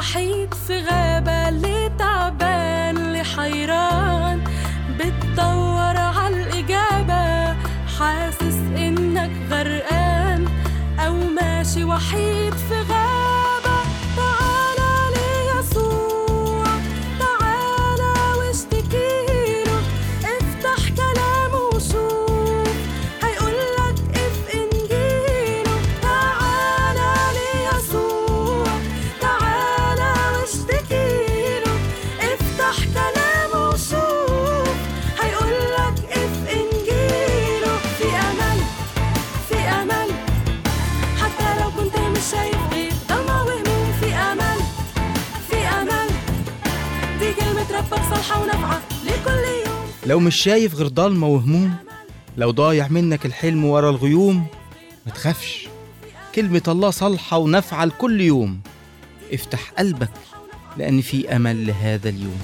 وحيد في غابة اللي تعبان اللي حيران بتدور عالإجابة حاسس إنك غرقان أو ماشي وحيد في غابة تعالى ليسوع تعالى واشتكيله افتح كلامه وشوف هيقولك اف انجيله تعالى ليسوع تعالى واشتكيله افتح كلامه وشوف هيقولك اف انجيله في امل في امل حتى لو كنت مش شايف غير ضلمة وهموم في امل في امل دي كلمة ربك صالحة ونافعة لكل يوم لو مش شايف غير ضلمة وهموم لو ضايع منك الحلم ورا الغيوم ما تخافش كلمة الله صالحة ونافعة لكل يوم افتح قلبك لأن في أمل لهذا اليوم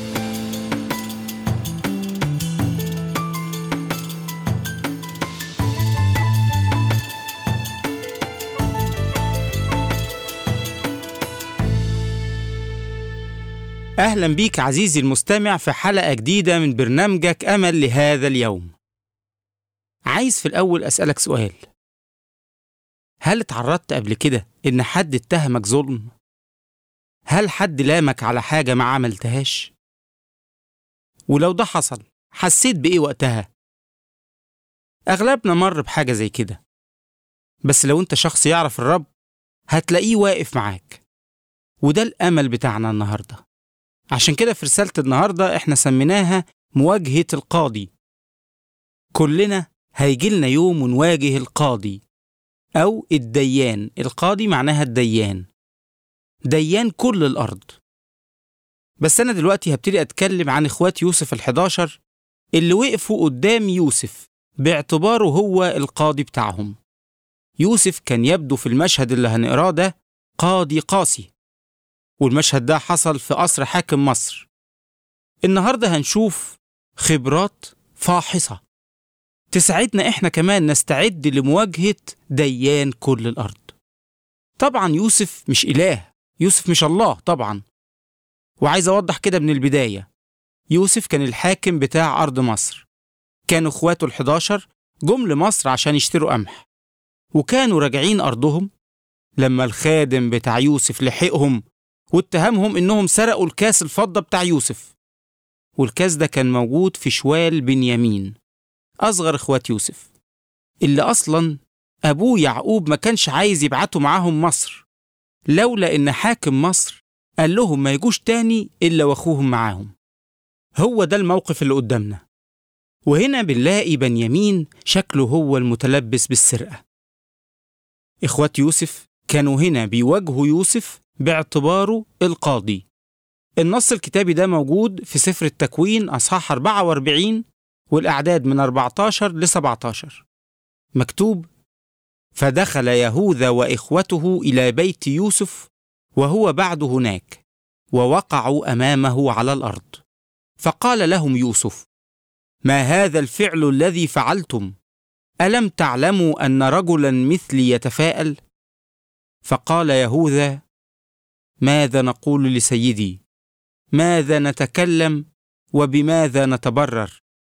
أهلا بيك عزيزي المستمع في حلقة جديدة من برنامجك أمل لهذا اليوم عايز في الأول أسألك سؤال هل اتعرضت قبل كده إن حد اتهمك ظلم؟ هل حد لامك على حاجة ما عملتهاش؟ ولو ده حصل حسيت بإيه وقتها؟ أغلبنا مر بحاجة زي كده بس لو أنت شخص يعرف الرب هتلاقيه واقف معاك وده الأمل بتاعنا النهارده عشان كده في رسالة النهاردة احنا سميناها مواجهة القاضي كلنا هيجيلنا يوم ونواجه القاضي أو الديان القاضي معناها الديان ديان كل الأرض بس أنا دلوقتي هبتدي أتكلم عن إخوات يوسف الحداشر اللي وقفوا قدام يوسف باعتباره هو القاضي بتاعهم يوسف كان يبدو في المشهد اللي هنقراه ده قاضي قاسي والمشهد ده حصل في قصر حاكم مصر النهارده هنشوف خبرات فاحصة تساعدنا احنا كمان نستعد لمواجهة ديان كل الأرض طبعا يوسف مش إله يوسف مش الله طبعا وعايز أوضح كده من البداية يوسف كان الحاكم بتاع أرض مصر كانوا إخواته الحداشر جم لمصر عشان يشتروا قمح وكانوا راجعين أرضهم لما الخادم بتاع يوسف لحقهم واتهمهم انهم سرقوا الكاس الفضة بتاع يوسف والكاس ده كان موجود في شوال بنيامين أصغر إخوات يوسف اللي أصلا أبوه يعقوب ما كانش عايز يبعته معاهم مصر لولا إن حاكم مصر قال لهم ما يجوش تاني إلا وأخوهم معاهم هو ده الموقف اللي قدامنا وهنا بنلاقي بنيامين شكله هو المتلبس بالسرقة إخوات يوسف كانوا هنا بيواجهوا يوسف باعتباره القاضي النص الكتابي ده موجود في سفر التكوين أصحاح 44 والأعداد من 14 ل 17 مكتوب فدخل يهوذا وإخوته إلى بيت يوسف وهو بعد هناك ووقعوا أمامه على الأرض فقال لهم يوسف ما هذا الفعل الذي فعلتم ألم تعلموا أن رجلا مثلي يتفاءل فقال يهوذا ماذا نقول لسيدي ماذا نتكلم وبماذا نتبرر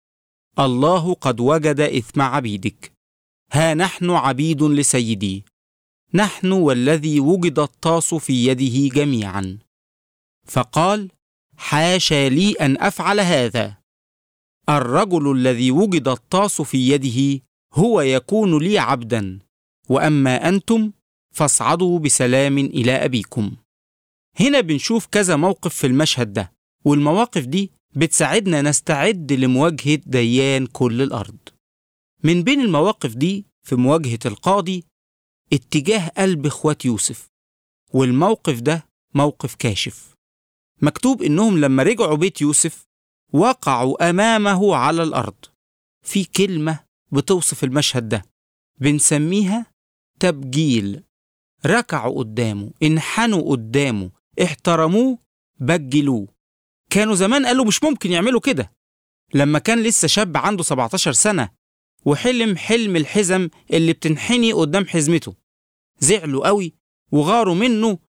الله قد وجد اثم عبيدك ها نحن عبيد لسيدي نحن والذي وجد الطاس في يده جميعا فقال حاشا لي ان افعل هذا الرجل الذي وجد الطاس في يده هو يكون لي عبدا واما انتم فاصعدوا بسلام الى ابيكم هنا بنشوف كذا موقف في المشهد ده والمواقف دي بتساعدنا نستعد لمواجهة ديان كل الأرض من بين المواقف دي في مواجهة القاضي اتجاه قلب إخوات يوسف والموقف ده موقف كاشف مكتوب إنهم لما رجعوا بيت يوسف وقعوا أمامه على الأرض في كلمة بتوصف المشهد ده بنسميها تبجيل ركعوا قدامه انحنوا قدامه احترموه بجلوه كانوا زمان قالوا مش ممكن يعملوا كده لما كان لسه شاب عنده 17 سنة وحلم حلم الحزم اللي بتنحني قدام حزمته زعلوا قوي وغاروا منه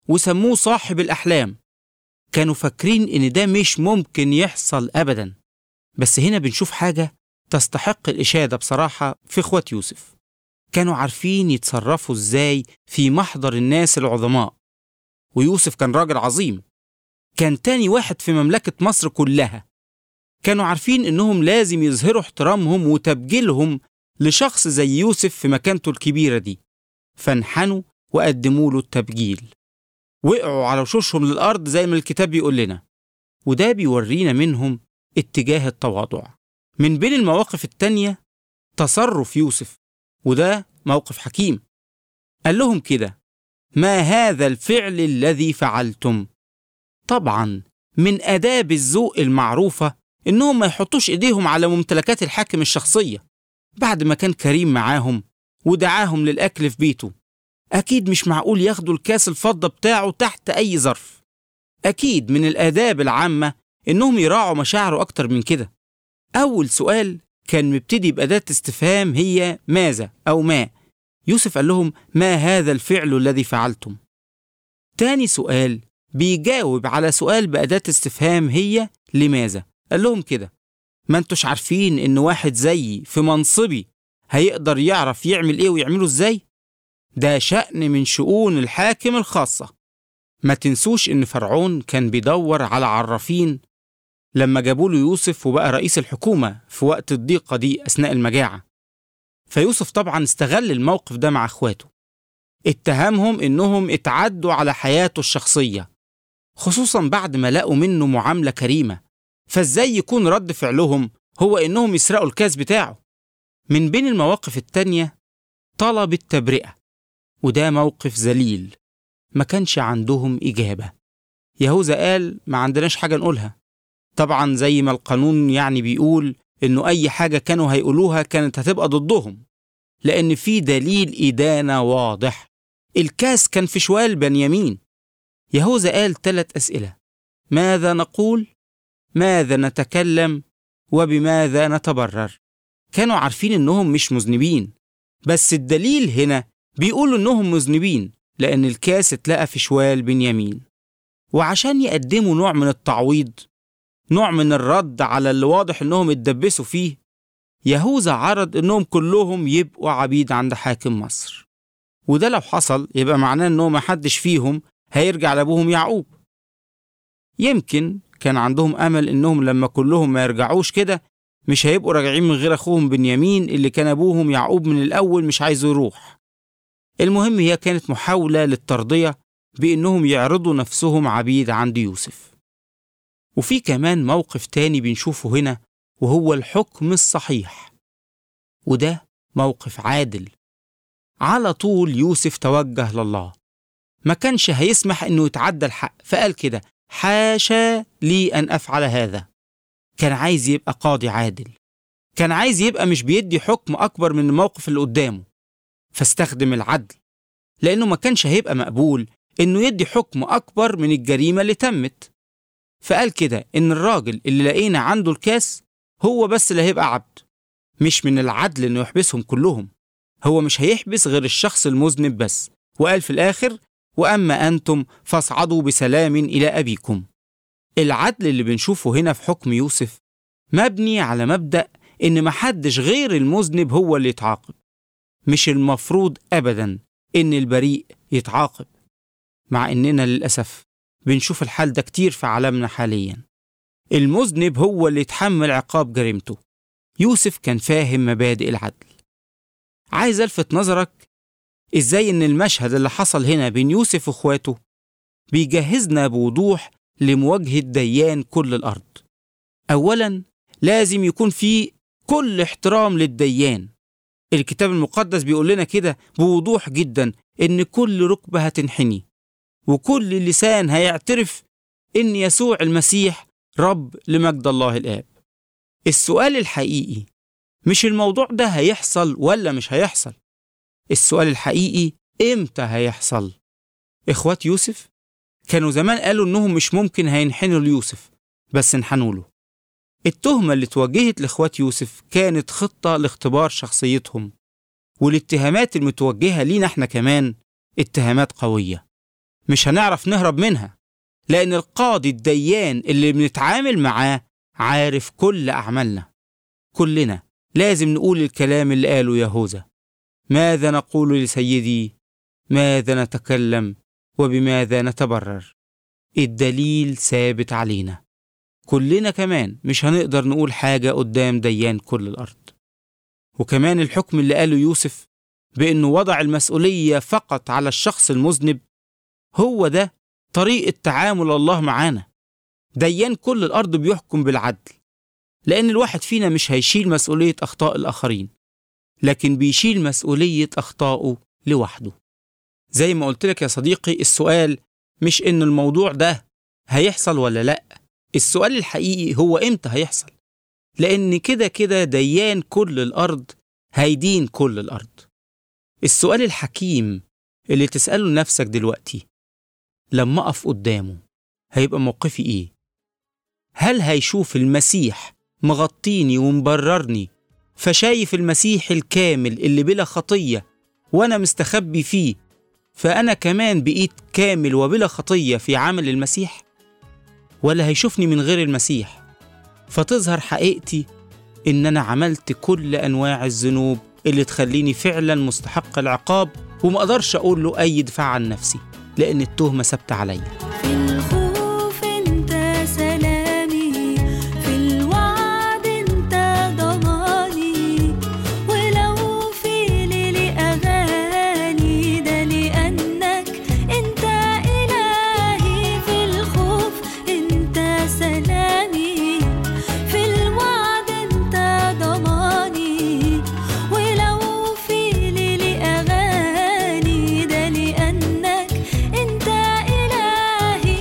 وسموه صاحب الأحلام كانوا فاكرين إن ده مش ممكن يحصل أبدا بس هنا بنشوف حاجة تستحق الإشادة بصراحة في إخوات يوسف كانوا عارفين يتصرفوا إزاي في محضر الناس العظماء ويوسف كان راجل عظيم كان تاني واحد في مملكة مصر كلها كانوا عارفين إنهم لازم يظهروا احترامهم وتبجيلهم لشخص زي يوسف في مكانته الكبيرة دي فانحنوا وقدموا له التبجيل وقعوا على وشوشهم للأرض زي ما الكتاب بيقول لنا وده بيورينا منهم اتجاه التواضع من بين المواقف التانية تصرف يوسف وده موقف حكيم قال لهم كده ما هذا الفعل الذي فعلتم طبعا من آداب الذوق المعروفة إنهم ما يحطوش إيديهم على ممتلكات الحاكم الشخصية بعد ما كان كريم معاهم ودعاهم للأكل في بيته أكيد مش معقول ياخدوا الكاس الفضة بتاعه تحت أي ظرف أكيد من الآداب العامة إنهم يراعوا مشاعره أكتر من كده أول سؤال كان مبتدي بأداة استفهام هي ماذا أو ما يوسف قال لهم ما هذا الفعل الذي فعلتم تاني سؤال بيجاوب على سؤال بأداة استفهام هي لماذا قال لهم كده ما انتوش عارفين ان واحد زيي في منصبي هيقدر يعرف يعمل ايه ويعمله ازاي ده شأن من شؤون الحاكم الخاصة ما تنسوش ان فرعون كان بيدور على عرافين لما جابوا له يوسف وبقى رئيس الحكومة في وقت الضيقة دي أثناء المجاعة فيوسف طبعا استغل الموقف ده مع اخواته اتهمهم انهم اتعدوا على حياته الشخصية خصوصا بعد ما لقوا منه معاملة كريمة فازاي يكون رد فعلهم هو انهم يسرقوا الكاس بتاعه من بين المواقف التانية طلب التبرئة وده موقف ذليل ما كانش عندهم إجابة يهوذا قال ما عندناش حاجة نقولها طبعا زي ما القانون يعني بيقول إنه أي حاجة كانوا هيقولوها كانت هتبقى ضدهم لأن في دليل إدانة واضح الكاس كان في شوال بنيامين يهوذا قال ثلاث أسئلة ماذا نقول؟ ماذا نتكلم؟ وبماذا نتبرر؟ كانوا عارفين إنهم مش مذنبين بس الدليل هنا بيقولوا إنهم مذنبين لأن الكاس اتلقى في شوال بنيامين وعشان يقدموا نوع من التعويض نوع من الرد على اللي واضح إنهم اتدبسوا فيه يهوذا عرض إنهم كلهم يبقوا عبيد عند حاكم مصر وده لو حصل يبقى معناه إنه محدش فيهم هيرجع لأبوهم يعقوب يمكن كان عندهم أمل إنهم لما كلهم ما يرجعوش كده مش هيبقوا راجعين من غير أخوهم بنيامين اللي كان أبوهم يعقوب من الأول مش عايزه يروح المهم هي كانت محاولة للترضية بإنهم يعرضوا نفسهم عبيد عند يوسف وفي كمان موقف تاني بنشوفه هنا وهو الحكم الصحيح وده موقف عادل على طول يوسف توجه لله ما كانش هيسمح انه يتعدى الحق فقال كده حاشا لي ان افعل هذا كان عايز يبقى قاضي عادل كان عايز يبقى مش بيدي حكم اكبر من الموقف اللي قدامه فاستخدم العدل لانه ما كانش هيبقى مقبول انه يدي حكم اكبر من الجريمه اللي تمت فقال كده ان الراجل اللي لقينا عنده الكاس هو بس اللي هيبقى عبد مش من العدل انه يحبسهم كلهم هو مش هيحبس غير الشخص المذنب بس وقال في الاخر واما انتم فاصعدوا بسلام الى ابيكم العدل اللي بنشوفه هنا في حكم يوسف مبني على مبدا ان محدش غير المذنب هو اللي يتعاقب مش المفروض ابدا ان البريء يتعاقب مع اننا للاسف بنشوف الحال ده كتير في عالمنا حاليا المذنب هو اللي يتحمل عقاب جريمته يوسف كان فاهم مبادئ العدل عايز الفت نظرك ازاي ان المشهد اللي حصل هنا بين يوسف واخواته بيجهزنا بوضوح لمواجهة ديان كل الأرض أولا لازم يكون في كل احترام للديان الكتاب المقدس بيقول لنا كده بوضوح جدا إن كل ركبة هتنحني وكل لسان هيعترف إن يسوع المسيح رب لمجد الله الآب السؤال الحقيقي مش الموضوع ده هيحصل ولا مش هيحصل السؤال الحقيقي إمتى هيحصل إخوات يوسف كانوا زمان قالوا إنهم مش ممكن هينحنوا ليوسف بس انحنوا له التهمة اللي اتوجهت لإخوات يوسف كانت خطة لاختبار شخصيتهم والاتهامات المتوجهة لينا احنا كمان اتهامات قوية مش هنعرف نهرب منها لأن القاضي الديان اللي بنتعامل معاه عارف كل أعمالنا كلنا لازم نقول الكلام اللي قاله يهوذا ماذا نقول لسيدي ماذا نتكلم وبماذا نتبرر الدليل ثابت علينا كلنا كمان مش هنقدر نقول حاجة قدام ديان كل الأرض وكمان الحكم اللي قاله يوسف بأنه وضع المسؤولية فقط على الشخص المذنب هو ده طريقة تعامل الله معانا ديان كل الأرض بيحكم بالعدل لأن الواحد فينا مش هيشيل مسؤولية أخطاء الآخرين لكن بيشيل مسؤولية أخطائه لوحده زي ما قلت لك يا صديقي السؤال مش إن الموضوع ده هيحصل ولا لأ السؤال الحقيقي هو إمتى هيحصل لأن كده كده ديان كل الأرض هيدين كل الأرض السؤال الحكيم اللي تسأله لنفسك دلوقتي لما أقف قدامه هيبقى موقفي إيه؟ هل هيشوف المسيح مغطيني ومبررني فشايف المسيح الكامل اللي بلا خطية وأنا مستخبي فيه فأنا كمان بقيت كامل وبلا خطية في عمل المسيح؟ ولا هيشوفني من غير المسيح فتظهر حقيقتي إن أنا عملت كل أنواع الذنوب اللي تخليني فعلا مستحق العقاب ومقدرش أقول له أي دفاع عن نفسي لأن التهمة ثابتة عليا في الخوف انت سلامي في الوعد انت ضماني ولو في ليلي اغاني ده لانك انت الهي في الخوف انت سلامي في الوعد انت ضماني ولو في ليلي اغاني ده لانك انت الهي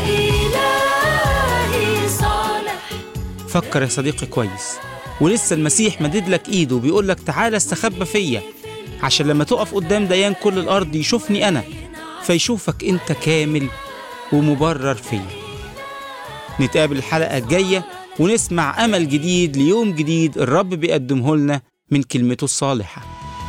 الهي صالح فكر يا صديقي كويس ولسه المسيح مدد لك ايده وبيقول لك تعالى استخبى فيا عشان لما تقف قدام ديان كل الارض يشوفني انا فيشوفك انت كامل ومبرر فيا نتقابل الحلقة الجاية ونسمع أمل جديد ليوم جديد الرب بيقدمه لنا من كلمته الصالحة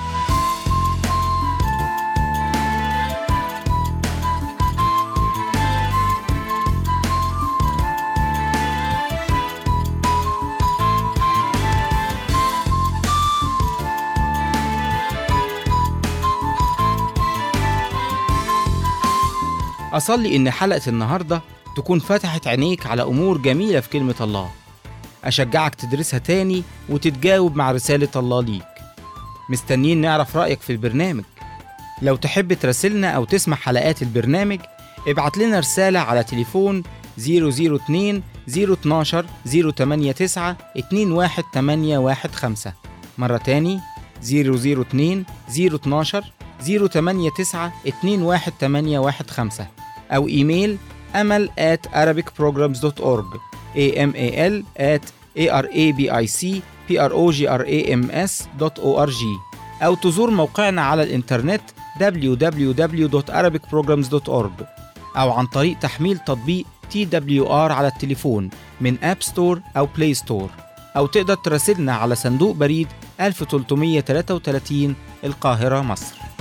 أصلي إن حلقة النهاردة تكون فتحت عينيك على أمور جميلة في كلمة الله أشجعك تدرسها تاني وتتجاوب مع رسالة الله ليك مستنيين نعرف رأيك في البرنامج لو تحب تراسلنا أو تسمع حلقات البرنامج ابعت لنا رسالة على تليفون 002 012 089 21815 مرة تاني 002 012 089 21815 أو إيميل أمل at arabicprograms.org amal at arabicprograms.org أو تزور موقعنا على الإنترنت www.arabicprograms.org أو عن طريق تحميل تطبيق TWR على التليفون من أب ستور أو بلاي ستور أو تقدر تراسلنا على صندوق بريد 1333 القاهرة مصر